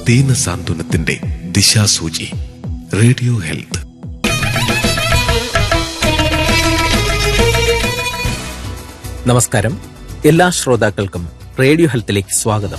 ദീന സാന്ത്വനത്തിന്റെ ദിശാസൂചി radio health നമസ്കാരം എല്ലാ ശ്രോതാക്കൾക്കും റേഡിയോ ഹെൽത്തിലേക്ക് സ്വാഗതം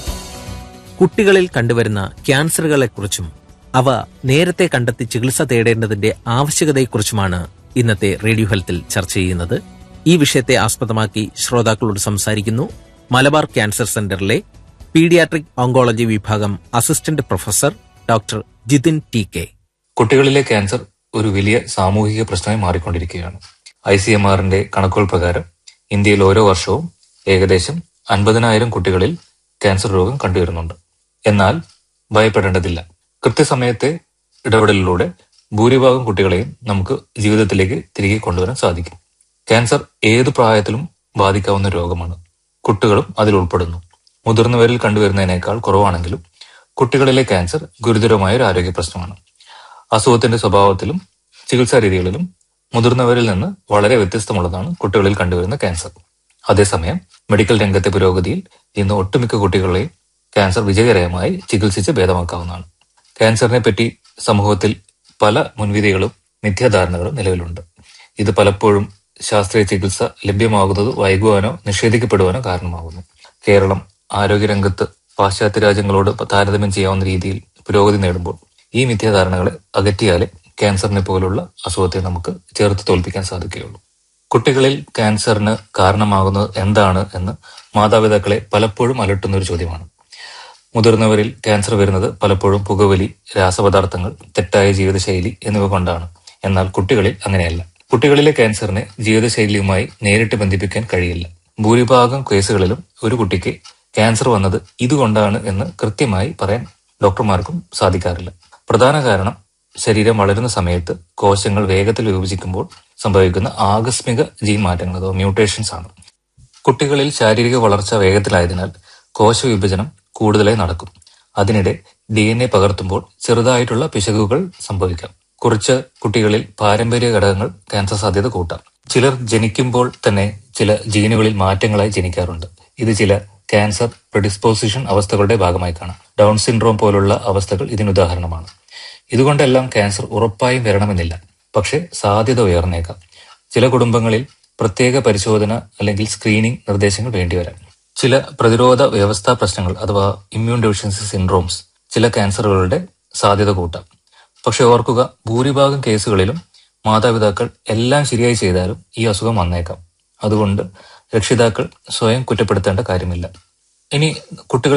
കുട്ടികളിൽ കണ്ടുവരുന്ന ക്യാൻസറുകളെക്കുറിച്ചും അവ നേരത്തെ കണ്ടെത്തി ചികിത്സ തേടേണ്ടതിന്റെ ആവശ്യകതയെക്കുറിച്ചുമാണ് ഇന്നത്തെ റേഡിയോ ഹെൽത്തിൽ ചർച്ച ചെയ്യുന്നത് ഈ വിഷയത്തെ ആസ്പദമാക്കി ശ്രോതാക്കളോട് സംസാരിക്കുന്നു മലബാർ ക്യാൻസർ സെന്ററിലെ പീഡിയാട്രിക് ഓങ്കോളജി വിഭാഗം assistant professor doctor Jithin T K കുട്ടികളിലെ ക്യാൻസർ ഒരു വലിയ സാമൂഹിക പ്രശ്നമായി മാറിക്കൊണ്ടിരിക്കുകയാണ് ഐ സി എം ആറിന്റെ കണക്കുകൾ പ്രകാരം ഇന്ത്യയിൽ ഓരോ വർഷവും ഏകദേശം അൻപതിനായിരം കുട്ടികളിൽ ക്യാൻസർ രോഗം കണ്ടുവരുന്നുണ്ട് എന്നാൽ ഭയപ്പെടേണ്ടതില്ല കൃത്യസമയത്തെ ഇടപെടലിലൂടെ ഭൂരിഭാഗം കുട്ടികളെയും നമുക്ക് ജീവിതത്തിലേക്ക് തിരികെ കൊണ്ടുവരാൻ സാധിക്കും ക്യാൻസർ ഏത് പ്രായത്തിലും ബാധിക്കാവുന്ന രോഗമാണ് കുട്ടികളും അതിൽ ഉൾപ്പെടുന്നു മുതിർന്നവരിൽ കണ്ടുവരുന്നതിനേക്കാൾ കുറവാണെങ്കിലും കുട്ടികളിലെ ക്യാൻസർ ഗുരുതരമായ ഒരു ആരോഗ്യ പ്രശ്നമാണ് അസുഖത്തിന്റെ സ്വഭാവത്തിലും ചികിത്സാ രീതികളിലും മുതിർന്നവരിൽ നിന്ന് വളരെ വ്യത്യസ്തമുള്ളതാണ് കുട്ടികളിൽ കണ്ടുവരുന്ന ക്യാൻസർ അതേസമയം മെഡിക്കൽ രംഗത്തെ പുരോഗതിയിൽ ഇന്ന് ഒട്ടുമിക്ക കുട്ടികളെയും ക്യാൻസർ വിജയകരമായി ചികിത്സിച്ച് ഭേദമാക്കാവുന്നതാണ് ക്യാൻസറിനെ പറ്റി സമൂഹത്തിൽ പല മുൻവിധികളും മിഥ്യാധാരണകളും നിലവിലുണ്ട് ഇത് പലപ്പോഴും ശാസ്ത്രീയ ചികിത്സ ലഭ്യമാകുന്നത് വൈകുവാനോ നിഷേധിക്കപ്പെടുവാനോ കാരണമാകുന്നു കേരളം ആരോഗ്യരംഗത്ത് പാശ്ചാത്യ രാജ്യങ്ങളോട് താരതമ്യം ചെയ്യാവുന്ന രീതിയിൽ പുരോഗതി നേടുമ്പോൾ ഈ മിഥ്യാധാരണകളെ അകറ്റിയാലേ ക്യാൻസറിനെ പോലുള്ള അസുഖത്തെ നമുക്ക് ചേർത്ത് തോൽപ്പിക്കാൻ സാധിക്കുകയുള്ളൂ കുട്ടികളിൽ ക്യാൻസറിന് കാരണമാകുന്നത് എന്താണ് എന്ന് മാതാപിതാക്കളെ പലപ്പോഴും അലട്ടുന്ന ഒരു ചോദ്യമാണ് മുതിർന്നവരിൽ ക്യാൻസർ വരുന്നത് പലപ്പോഴും പുകവലി രാസപദാർത്ഥങ്ങൾ തെറ്റായ ജീവിതശൈലി എന്നിവ കൊണ്ടാണ് എന്നാൽ കുട്ടികളിൽ അങ്ങനെയല്ല കുട്ടികളിലെ ക്യാൻസറിനെ ജീവിതശൈലിയുമായി നേരിട്ട് ബന്ധിപ്പിക്കാൻ കഴിയില്ല ഭൂരിഭാഗം കേസുകളിലും ഒരു കുട്ടിക്ക് ക്യാൻസർ വന്നത് ഇതുകൊണ്ടാണ് എന്ന് കൃത്യമായി പറയാൻ ഡോക്ടർമാർക്കും സാധിക്കാറില്ല പ്രധാന കാരണം ശരീരം വളരുന്ന സമയത്ത് കോശങ്ങൾ വേഗത്തിൽ വിഭജിക്കുമ്പോൾ സംഭവിക്കുന്ന ആകസ്മിക ജീൻ മാറ്റങ്ങൾ അഥവാ മ്യൂട്ടേഷൻസ് ആണ് കുട്ടികളിൽ ശാരീരിക വളർച്ച വേഗത്തിലായതിനാൽ കോശവിഭജനം കൂടുതലായി നടക്കും അതിനിടെ ഡി എൻ എ പകർത്തുമ്പോൾ ചെറുതായിട്ടുള്ള പിശകുകൾ സംഭവിക്കാം കുറച്ച് കുട്ടികളിൽ പാരമ്പര്യ ഘടകങ്ങൾ ക്യാൻസർ സാധ്യത കൂട്ടാം ചിലർ ജനിക്കുമ്പോൾ തന്നെ ചില ജീനുകളിൽ മാറ്റങ്ങളായി ജനിക്കാറുണ്ട് ഇത് ചില ക്യാൻസർ പ്രിഡിസ്പോസിഷൻ അവസ്ഥകളുടെ ഭാഗമായി കാണാം ഡൗൺ സിൻഡ്രോം പോലുള്ള അവസ്ഥകൾ ഇതിനുദാഹരണമാണ് ഇതുകൊണ്ടെല്ലാം ക്യാൻസർ ഉറപ്പായും വരണമെന്നില്ല പക്ഷേ സാധ്യത ഉയർന്നേക്കാം ചില കുടുംബങ്ങളിൽ പ്രത്യേക പരിശോധന അല്ലെങ്കിൽ സ്ക്രീനിംഗ് നിർദ്ദേശങ്ങൾ വേണ്ടിവരാം ചില പ്രതിരോധ വ്യവസ്ഥാ പ്രശ്നങ്ങൾ അഥവാ ഇമ്മ്യൂൺ ഡെഫിഷ്യൻസി സിൻഡ്രോംസ് ചില ക്യാൻസറുകളുടെ സാധ്യത കൂട്ടാം പക്ഷെ ഓർക്കുക ഭൂരിഭാഗം കേസുകളിലും മാതാപിതാക്കൾ എല്ലാം ശരിയായി ചെയ്താലും ഈ അസുഖം വന്നേക്കാം അതുകൊണ്ട് രക്ഷിതാക്കൾ സ്വയം കുറ്റപ്പെടുത്തേണ്ട കാര്യമില്ല ഇനി കുട്ടികൾ